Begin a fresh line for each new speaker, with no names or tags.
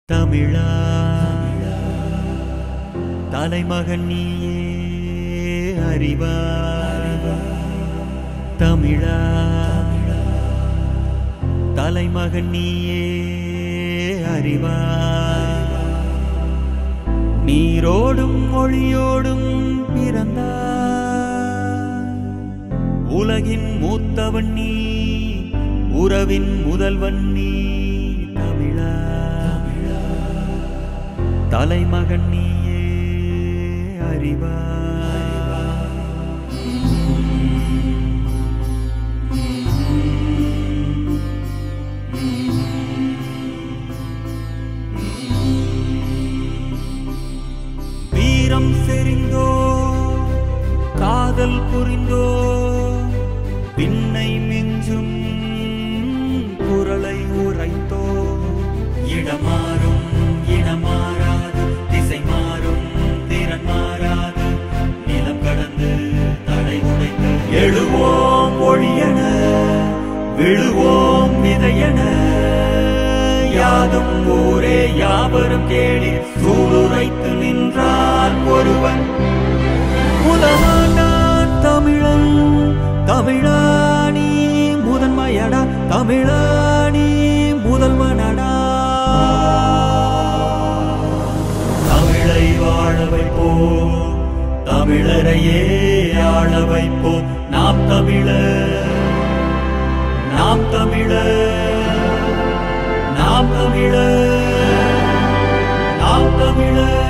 தமிழா தலைமகன் நீயே அறிவா தமிழா தலைமகன் நீயே அறிவா நீரோடும் மொழியோடும் பிறந்தா உலகின் மூத்தவன் நீ உறவின் முதல்வன் நீ தமிழா தலைமகன் நீயே அறிவா வீரம் செறிந்தோ காதல் புரிந்தோ பின்னை மிஞ்சும் குரலை உரைத்தோ இடமாறும் இடமாறாது திசை மாறும் திறன் மாறாது நிலம் கடந்து தடை உடைத்து எழுவோம் ஒழியன விழுவோம் விதையன யாதும் ஊரே யாவரும் கேடி சூளுரைத்து நின்றார் ஒருவன் முதலாண்டான் தமிழன் தமிழானி முதன்மையடா தமிழானி முதல்வனடா தமிழை வாழ வைப்போம் தமிழரையே ஆள வைப்போம் நாம் தமிழர் நாம் தமிழர் நாம் தமிழர் நாம் தமிழர்